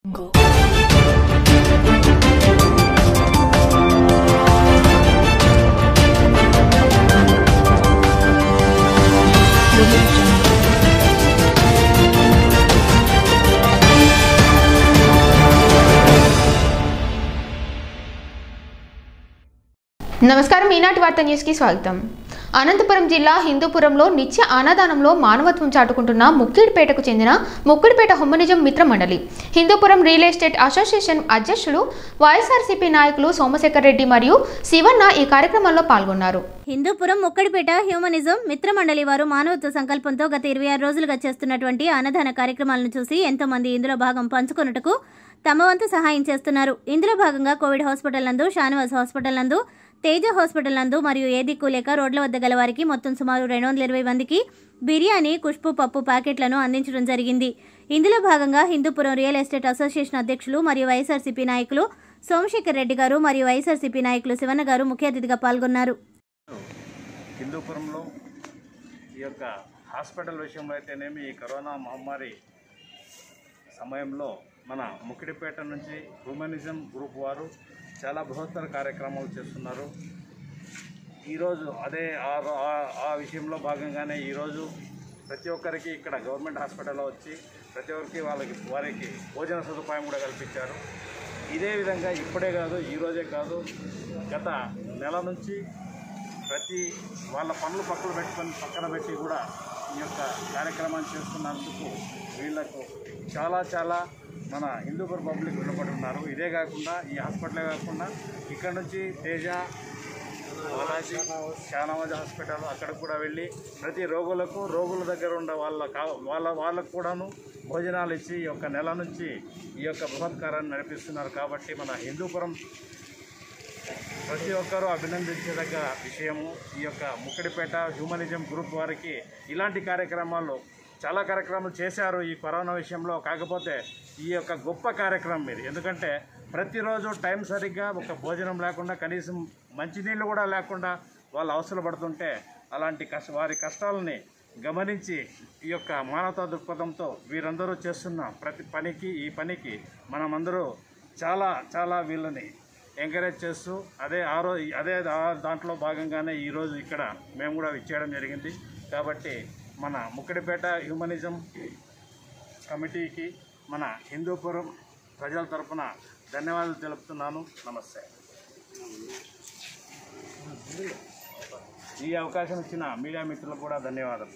నమస్కారం ఈనాటి వార్త న్యూస్కి స్వాగతం అనంతపురం జిల్లా హిందూపురంలో నిత్య అన్నదానంలో మానవత్వం చాటుకుంటున్న ముక్కిడిపేటకు చెందిన ముక్కిడిపేట హుమ్మనిజం మిత్ర మండలి హిందూపురం రియల్ ఎస్టేట్ అసోసియేషన్ అధ్యక్షులు వైఎస్ఆర్సీపీ నాయకులు సోమశేఖర్ రెడ్డి మరియు శివన్న ఈ కార్యక్రమంలో పాల్గొన్నారు హిందూపురం ముక్కడిపేట హ్యూమనిజం మిత్రమండలి వారు మానవత్వ సంకల్పంతో గత ఇరవై ఆరు రోజులుగా చేస్తున్నటువంటి అన్నదాన కార్యక్రమాలను చూసి ఎంతో మంది ఇందులో భాగం పంచుకొనుటకు తమ వంతు సహాయం చేస్తున్నారు ఇందులో భాగంగా కోవిడ్ హాస్పిటల్ నందు షానవాస్ హాస్పిటల్ నందు తేజ హాస్పిటల్ నందు మరియు ఏ దిక్కు లేక రోడ్ల వద్ద గల వారికి మొత్తం సుమారు రెండు వందల ఇరవై మందికి బిర్యానీ కుష్పు పప్పు ప్యాకెట్లను అందించడం జరిగింది ఇందులో భాగంగా హిందూపురం రియల్ ఎస్టేట్ అసోసియేషన్ అధ్యక్షులు మరియు వైఎస్ఆర్సీపీ నాయకులు సోమశేఖర్ రెడ్డి గారు మరియు వైఎస్ఆర్సీపీ నాయకులు శివన్న గారు ముఖ్య అతిథిగా పాల్గొన్నారు హిందూపురంలో ఈ యొక్క హాస్పిటల్ విషయంలో అయితేనేమి ఈ కరోనా మహమ్మారి సమయంలో మన ముక్కిడిపేట నుంచి హ్యూమనిజం గ్రూప్ వారు చాలా బృహత్తర కార్యక్రమాలు చేస్తున్నారు ఈరోజు అదే ఆ రో- ఆ- ఆ విషయంలో భాగంగానే ఈరోజు ప్రతి ఒక్కరికి ఇక్కడ గవర్నమెంట్ హాస్పిటల్లో వచ్చి ప్రతి ఒక్కరికి వాళ్ళకి వారికి భోజన సదుపాయం కూడా కల్పించారు ఇదే విధంగా ఇప్పుడే కాదు ఈరోజే కాదు గత నెల నుంచి ప్రతి వాళ్ళ పనులు పక్కన పెట్టుకొని పక్కన పెట్టి కూడా ఈ యొక్క కార్యక్రమాన్ని చేస్తున్నందుకు వీళ్ళకు చాలా చాలా మన హిందూపూర్ పబ్లిక్ రుణపడి ఉన్నారు ఇదే కాకుండా ఈ హాస్పిటలే కాకుండా ఇక్కడ నుంచి తేజ బాలాజీ షానవాజ్ హాస్పిటల్ అక్కడ కూడా వెళ్ళి ప్రతి రోగులకు రోగుల దగ్గర ఉన్న వాళ్ళ కా- వాళ్ళ వాళ్ళకు కూడాను భోజనాలు ఇచ్చి ఈ యొక్క నెల నుంచి ఈ యొక్క బృహత్కారాన్ని నడిపిస్తున్నారు కాబట్టి మన హిందూపురం ప్రతి ఒక్కరూ అభినందించదగ్గ విషయము ఈ యొక్క ముక్కడిపేట హ్యూమనిజం గ్రూప్ వారికి ఇలాంటి కార్యక్రమాలు చాలా కార్యక్రమాలు చేశారు ఈ కరోనా విషయంలో కాకపోతే ఈ యొక్క గొప్ప కార్యక్రమం ఇది ఎందుకంటే ప్రతిరోజు టైం సరిగ్గా ఒక భోజనం లేకుండా కనీసం మంచినీళ్ళు కూడా లేకుండా వాళ్ళు అవసరం పడుతుంటే అలాంటి కష్ట వారి కష్టాలని గమనించి ఈ యొక్క మానవతా దృక్పథంతో వీరందరూ చేస్తున్న ప్రతి పనికి ఈ పనికి మనమందరూ చాలా చాలా వీళ్ళని ఎంకరేజ్ చేస్తూ అదే ఆ రోజు అదే దా- దాంట్లో భాగంగానే ఈరోజు ఇక్కడ మేము కూడా ఇచ్చేయడం జరిగింది కాబట్టి మన ముక్కడిపేట హ్యూమనిజం కమిటీకి మన హిందూపురం ప్రజల తరపున ధన్యవాదాలు తెలుపుతున్నాను నమస్తే ఈ అవకాశం ఇచ్చిన మీడియా మిత్రులకు కూడా ధన్యవాదాలు